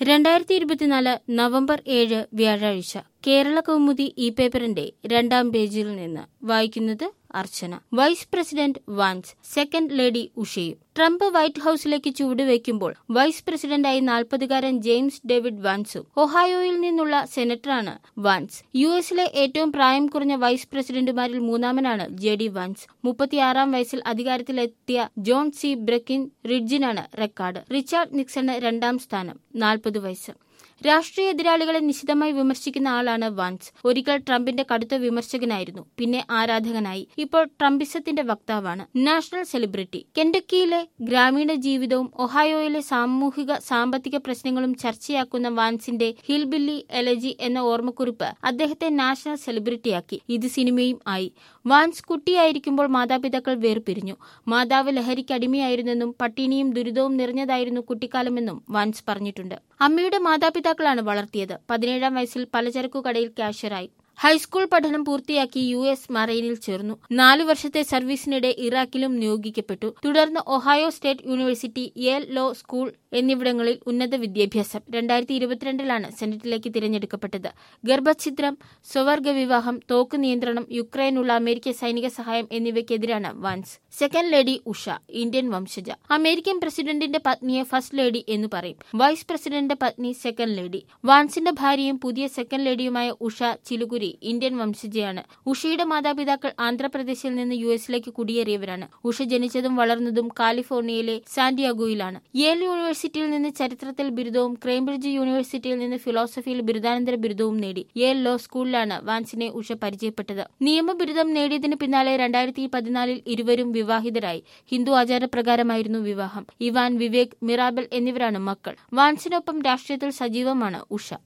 രണ്ടായിരത്തി ഇരുപത്തിനാല് നവംബർ ഏഴ് വ്യാഴാഴ്ച കേരള കൗമുദി ഈ പേപ്പറിന്റെ രണ്ടാം പേജിൽ നിന്ന് വായിക്കുന്നത് Archana vice president Vance second lady ഉഷയും ട്രംപ് വൈറ്റ് ഹൌസിലേക്ക് ചുവടുവെക്കുമ്പോൾ വൈസ് പ്രസിഡന്റായി നാൽപ്പതുകാരൻ ജെയിംസ് ഡേവിഡ് വാൻസും ഒഹായോയിൽ നിന്നുള്ള സെനറ്ററാണ് വാൻസ് യു എസിലെ ഏറ്റവും പ്രായം കുറഞ്ഞ വൈസ് പ്രസിഡന്റുമാരിൽ മൂന്നാമനാണ് ജെ ഡി വാൻസ് മുപ്പത്തിയാറാം വയസ്സിൽ അധികാരത്തിലെത്തിയ ജോൺ സി ബ്രക്കിൻ റിഡ്ജിനാണ് റെക്കോർഡ് റിച്ചാർഡ് നിക്സണ് രണ്ടാം സ്ഥാനം നാൽപ്പത് വയസ്സ് രാഷ്ട്രീയ എതിരാളികളെ നിശിതമായി വിമർശിക്കുന്ന ആളാണ് വാൻസ് ഒരിക്കൽ ട്രംപിന്റെ കടുത്ത വിമർശകനായിരുന്നു പിന്നെ ആരാധകനായി ഇപ്പോൾ ട്രംപിസത്തിന്റെ വക്താവാണ് നാഷണൽ സെലിബ്രിറ്റി കെൻഡക്കിയിലെ ഗ്രാമീണ ജീവിതവും ഒഹായോയിലെ സാമൂഹിക സാമ്പത്തിക പ്രശ്നങ്ങളും ചർച്ചയാക്കുന്ന വാൻസിന്റെ ഹിൽബില്ലി എലജി എന്ന ഓർമ്മക്കുറിപ്പ് അദ്ദേഹത്തെ നാഷണൽ സെലിബ്രിറ്റിയാക്കി ഇത് സിനിമയും ആയി വാൻസ് കുട്ടിയായിരിക്കുമ്പോൾ മാതാപിതാക്കൾ വേർപിരിഞ്ഞു മാതാവ് ലഹരിക്ക് അടിമയായിരുന്നെന്നും പട്ടിണിയും ദുരിതവും നിറഞ്ഞതായിരുന്നു കുട്ടിക്കാലമെന്നും വാൻസ് പറഞ്ഞിട്ടുണ്ട് അമ്മയുടെ മാതാപിതാക്കളാണ് വളർത്തിയത് പതിനേഴാം വയസ്സിൽ പലചരക്കു കടയിൽ കാഷ്യറായി ഹൈസ്കൂൾ പഠനം പൂർത്തിയാക്കി യു എസ് മറൈനിൽ ചേർന്നു നാലു വർഷത്തെ സർവീസിനിടെ ഇറാഖിലും നിയോഗിക്കപ്പെട്ടു തുടർന്ന് Ohio state university Yale law school എന്നിവിടങ്ങളിൽ ഉന്നത വിദ്യാഭ്യാസം രണ്ടായിരത്തി ഇരുപത്തിരണ്ടിലാണ് സെനറ്റിലേക്ക് തിരഞ്ഞെടുക്കപ്പെട്ടത് ഗർഭഛിദ്രം സ്വവർഗ വിവാഹം തോക്ക് നിയന്ത്രണം യുക്രൈനുള്ള അമേരിക്കൻ സൈനിക സഹായം എന്നിവയ്ക്കെതിരാണ് Vance second lady Usha Indian വംശജ അമേരിക്കൻ പ്രസിഡന്റിന്റെ പത്നിയെ ഫസ്റ്റ് ലേഡി എന്ന് പറയും വൈസ് പ്രസിഡന്റിന്റെ പത്നി സെക്കൻഡ് ലേഡി വാൻസിന്റെ ഭാര്യയും പുതിയ സെക്കൻഡ് ലേഡിയുമായ ഉഷ ചിലുകുരി ഇന്ത്യൻ വംശജയാണ് ഉഷയുടെ മാതാപിതാക്കൾ ആന്ധ്രാപ്രദേശിൽ നിന്ന് യു എസിലേക്ക് കുടിയേറിയവരാണ് ഉഷ ജനിച്ചതും വളർന്നതും കാലിഫോർണിയയിലെ സാന്റിയാഗോയിലാണ് യേൽ യൂണിവേഴ്സിറ്റിയിൽ നിന്ന് ചരിത്രത്തിൽ ബിരുദവും കേംബ്രിഡ്ജ് യൂണിവേഴ്സിറ്റിയിൽ നിന്ന് ഫിലോസഫിയിൽ ബിരുദാനന്തര ബിരുദവും നേടി യേൽ ലോ സ്കൂളിലാണ് വാൻസിനെ ഉഷ പരിചയപ്പെട്ടത് നിയമബിരുദം നേടിയതിന് പിന്നാലെ രണ്ടായിരത്തി പതിനാലിൽ ഇരുവരും വിവാഹിതരായി ഹിന്ദു ആചാരപ്രകാരമായിരുന്നു വിവാഹം ഇവാൻ വിവേക് മിറാബൽ എന്നിവരാണ് മക്കൾ വാൻസിനൊപ്പം രാഷ്ട്രീയത്തിൽ സജീവമാണ് ഉഷ